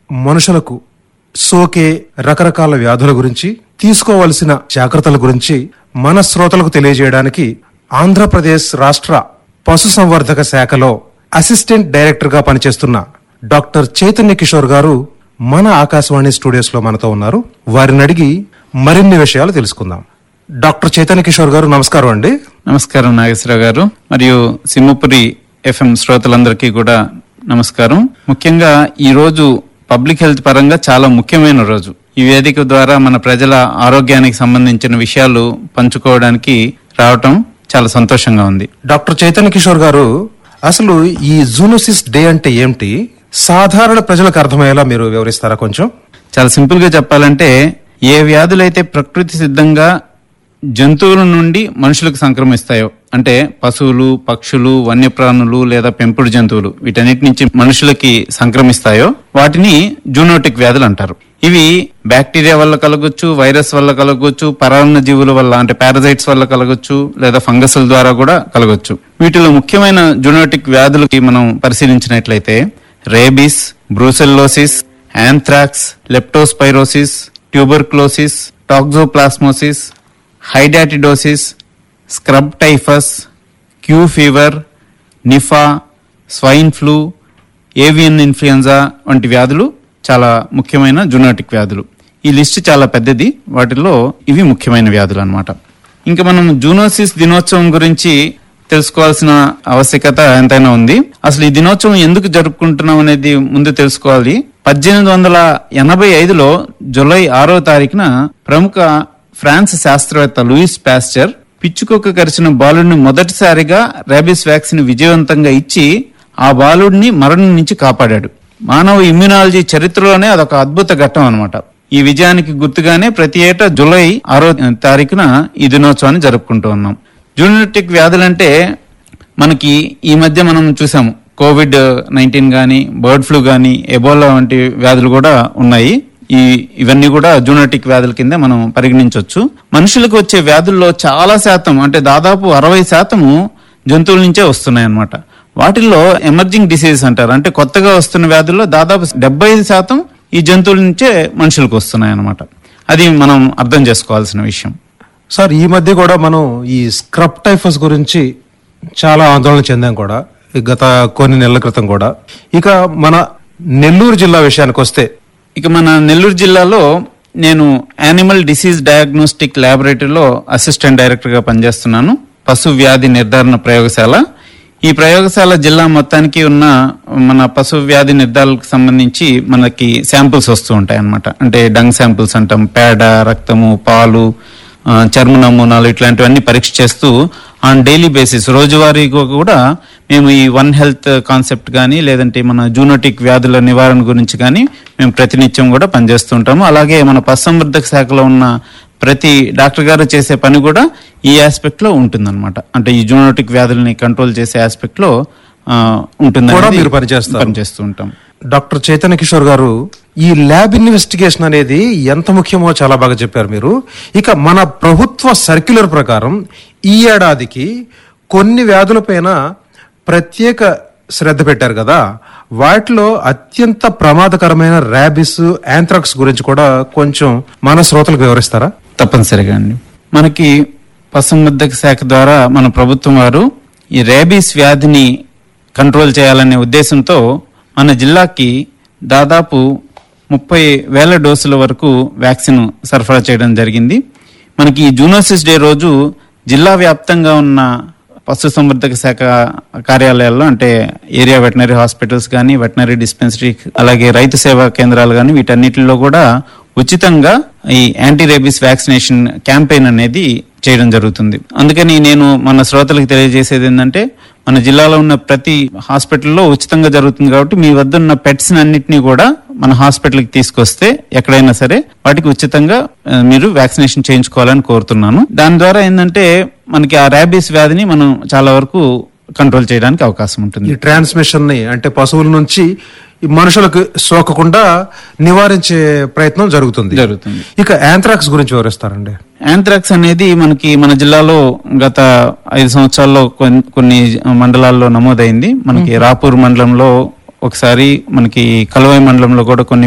మనుషులకు సోకే రకరకాల వ్యాధుల గురించి తీసుకోవలసిన జాగ్రత్తల గురించి మన శ్రోతలకు తెలియజేయడానికి ఆంధ్రప్రదేశ్ రాష్ట్ర పశుసంవర్ధక శాఖలో అసిస్టెంట్ డైరెక్టర్ గా పనిచేస్తున్న డాక్టర్ చైతన్య కిషోర్ గారు మన ఆకాశవాణి స్టూడియోస్ లో మనతో ఉన్నారు వారిని అడిగి మరిన్ని విషయాలు తెలుసుకుందాం డాక్టర్ చైతన్య కిషోర్ గారు నమస్కారం అండి నమస్కారం నాగేశ్వరరావు గారు మరియు సింహపురి ఎఫ్ఎం శ్రోతలందరికీ కూడా నమస్కారం ముఖ్యంగా ఈ రోజు పబ్లిక్ హెల్త్ పరంగా చాలా ముఖ్యమైన రోజు ఈ వేదిక ద్వారా మన ప్రజల ఆరోగ్యానికి సంబంధించిన విషయాలు పంచుకోవడానికి రావటం చాలా సంతోషంగా ఉంది డాక్టర్ చైతన్య కిషోర్ గారు అసలు ఈ జూనోసిస్ డే అంటే ఏమిటి సాధారణ ప్రజలకు అర్థమయ్యేలా మీరు వివరిస్తారా కొంచెం చాలా సింపుల్ గా చెప్పాలంటే ఏ వ్యాధులైతే ప్రకృతి సిద్ధంగా జంతువుల నుండి మనుషులకు సంక్రమిస్తాయో అంటే పశువులు పక్షులు వన్యప్రాణులు లేదా పెంపుడు జంతువులు వీటన్నిటి నుంచి మనుషులకి సంక్రమిస్తాయో వాటిని జూనోటిక్ వ్యాధులు అంటారు ఇవి బ్యాక్టీరియా వల్ల కలగొచ్చు వైరస్ వల్ల కలగొచ్చు పరాన్న జీవుల వల్ల అంటే పారాసైట్స్ వల్ల కలగొచ్చు లేదా ఫంగస్ల ద్వారా కూడా కలగొచ్చు వీటిలో ముఖ్యమైన జూనోటిక్ వ్యాధులకి మనం పరిశీలించినట్లయితే rabies brucellosis anthrax leptospirosis tuberculosis toxoplasmosis hydatidosis scrub typhus Q fever Nipah swine flu avian influenza వంటి వ్యాధులు చాలా ముఖ్యమైన జునాటిక్ వ్యాధులు ఈ లిస్ట్ చాలా పెద్దది వాటిలో ఇవి ముఖ్యమైన వ్యాధులు అన్నమాట ఇంకా మనం జూనోసిస్ దినోత్సవం గురించి తెలుసుకోవాల్సిన ఆవశ్యకత ఎంతైనా ఉంది అసలు ఈ దినోత్సవం ఎందుకు జరుపుకుంటున్నాం అనేది ముందు తెలుసుకోవాలి పద్దెనిమిది వందల ఎనభై ఐదులో జూలై ఆరో తారీఖున ప్రముఖ ఫ్రాన్స్ శాస్త్రవేత్త లూయిస్ పాస్చర్ పిచ్చుకొక్క కరిచిన బాలుడిని మొదటిసారిగా రేబిస్ వ్యాక్సిన్ విజయవంతంగా ఇచ్చి ఆ బాలుడిని మరణం నుంచి కాపాడాడు మానవ ఇమ్యునాలజీ చరిత్రలోనే అదొక అద్భుత ఘట్టం అన్నమాట ఈ విజయానికి గుర్తుగానే ప్రతి ఏటా జూలై ఆరో తారీఖున ఈ దినోత్సవాన్ని జరుపుకుంటూ ఉన్నాం జూనోటిక్ వ్యాధులంటే మనకి ఈ మధ్య మనం చూసాము కోవిడ్ నైన్టీన్ గానీ బర్డ్ ఫ్లూ గానీ ఎబోలా వంటి వ్యాధులు కూడా ఉన్నాయి ఈ ఇవన్నీ కూడా జూనోటిక్ వ్యాధుల కింద మనం పరిగణించవచ్చు మనుషులకు వచ్చే వ్యాధుల్లో చాలా శాతం అంటే దాదాపు అరవై శాతము జంతువుల నుంచే వస్తున్నాయి అన్నమాట వాటిల్లో ఎమర్జింగ్ డిసీజ్ అంటారు అంటే కొత్తగా వస్తున్న వ్యాధుల్లో దాదాపు డెబ్బై ఐదు శాతం ఈ జంతువుల నుంచే మనుషులకు వస్తున్నాయి అన్నమాట అది మనం అర్థం చేసుకోవాల్సిన విషయం సార్ ఈ మధ్య కూడా మనం ఈ స్క్రబ్ టైఫస్ గురించి చాలా ఆందోళన చెందాం కూడా ఈ గత కొన్ని నెలల క్రితం కూడా ఇక మన నెల్లూరు జిల్లా విషయానికి వస్తే ఇక మన నెల్లూరు జిల్లాలో నేను యానిమల్ డిసీజ్ డయాగ్నోస్టిక్ ల్యాబొరేటరీలో అసిస్టెంట్ డైరెక్టర్ గా పనిచేస్తున్నాను పశు వ్యాధి నిర్ధారణ ప్రయోగశాల ఈ ప్రయోగశాల జిల్లా మొత్తానికి ఉన్న మన పశు వ్యాధి నిర్ధారణకు సంబంధించి మనకి శాంపుల్స్ వస్తూ ఉంటాయి అన్నమాట అంటే డంగ్ శాంపుల్స్ అంటాం పేడ రక్తము పాలు ఆ, చర్మ నమూనాలు ఇట్లాంటివన్నీ పరీక్ష చేస్తూ ఆన్ డైలీ బేసిస్ రోజువారీగా కూడా మేము ఈ వన్ హెల్త్ కాన్సెప్ట్ కానీ లేదంటే మన జూనోటిక్ వ్యాధుల నివారణ గురించి కానీ మేము ప్రతినిత్యం కూడా పనిచేస్తూ ఉంటాము అలాగే మన పశుసంవర్ధక శాఖలో ఉన్న ప్రతి డాక్టర్ గారు చేసే పని కూడా ఈ ఆస్పెక్ట్ లో ఉంటుందన్నమాట అంటే ఈ జూనోటిక్ వ్యాధుల్ని కంట్రోల్ చేసే ఆస్పెక్ట్ లో ఆ, ఉంటుంది కూడా అనేది మీరు పనిచేస్తారు. పనిచేస్తూ ఉంటాం డాక్టర్ చైతన్య కిషోర్ గారు ఈ ల్యాబ్ ఇన్వెస్టిగేషన్ అనేది ఎంత ముఖ్యమో చాలా బాగా చెప్పారు మీరు ఇక మన ప్రభుత్వ సర్క్యులర్ ప్రకారం ఈ ఏడాదికి కొన్ని వ్యాధులపైన ప్రత్యేక శ్రద్ధ పెట్టారు కదా వాటిలో అత్యంత ప్రమాదకరమైన ర్యాబిస్ యాంథ్రాక్స్ గురించి కూడా కొంచెం మన శ్రోతలకు వివరిస్తారా తప్పనిసరిగా అండి మనకి పశుసంవర్ధక శాఖ ద్వారా మన ప్రభుత్వం వారు ఈ రేబీస్ వ్యాధిని కంట్రోల్ చేయాలనే ఉద్దేశంతో మన జిల్లాకి దాదాపు ముప్పై వేల డోసుల వరకు వ్యాక్సిన్ సరఫరా చేయడం జరిగింది మనకి ఈ జూనోసిస్ డే రోజు జిల్లా వ్యాప్తంగా ఉన్న పశుసంవర్ధక శాఖ కార్యాలయాల్లో అంటే ఏరియా వెటనరీ హాస్పిటల్స్ కానీ వెటనరీ డిస్పెన్సరీ అలాగే రైతు సేవా కేంద్రాలు కానీ వీటన్నిటిలో కూడా ఉచితంగా ఈ యాంటీ రేబీస్ వ్యాక్సినేషన్ క్యాంపెయిన్ అనేది చేయడం జరుగుతుంది అందుకని నేను మన శ్రోతలకు తెలియజేసేది ఏంటంటే మన జిల్లాలో ఉన్న ప్రతి హాస్పిటల్లో ఉచితంగా జరుగుతుంది కాబట్టి మీ వద్ద ఉన్న పెట్స్ అన్నిటినీ కూడా మన హాస్పిటల్కి తీసుకొస్తే ఎక్కడైనా సరే వాటికి ఉచితంగా ఆ, మీరు వ్యాక్సినేషన్ చేయించుకోవాలని కోరుతున్నాను దాని ద్వారా ఏంటంటే మనకి ఆ ర్యాబీస్ వ్యాధిని మనం చాలా వరకు కంట్రోల్ చేయడానికి అవకాశం ఉంటుంది ఈ ట్రాన్స్మిషన్ ని అంటే పశువుల నుంచి ఈ మనుషులకు సోకకుండా నివారించే ప్రయత్నం జరుగుతుంది జరుగుతుంది ఇక యాంథ్రాక్స్ గురించి వివరిస్తారండి యాంథ్రాక్స్ అనేది మనకి మన జిల్లాలో గత ఐదు సంవత్సరాల్లో కొన్- కొన్ని మండలాల్లో నమోదైంది మనకి రాపూర్ మండలంలో ఒకసారి మనకి కలువై మండలంలో కూడా కొన్ని